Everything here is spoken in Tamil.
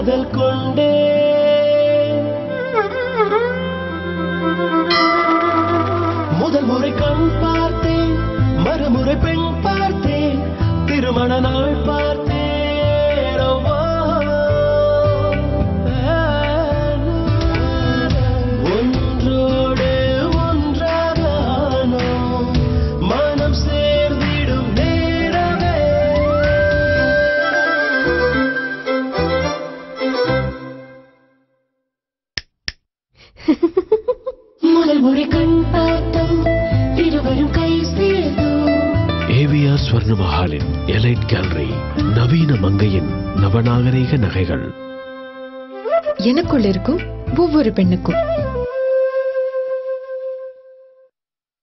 காதல் கொண்டே முதல் முறை கண் பார்த்தேன் மறுமுறை பெண் பார்த்தேன் திருமண நாள் பார்த்தேன் அவ்வா. ஒன்றோடு ஒன்றாக ஆனோம். மனம் சேர்ந்திடும் நேரமே முதல் முறை கண் பார்த்தோம் இருவரும் கை சேர்த்தோம் ஏவிஆர் ஸ்வர்ண மஹாலின் எலைட் கேலரி நவீன மங்கையின் நவநாகரீக நகைகள் எனக்குள்ள இருக்கும் ஒவ்வொரு பெண்ணுக்கும்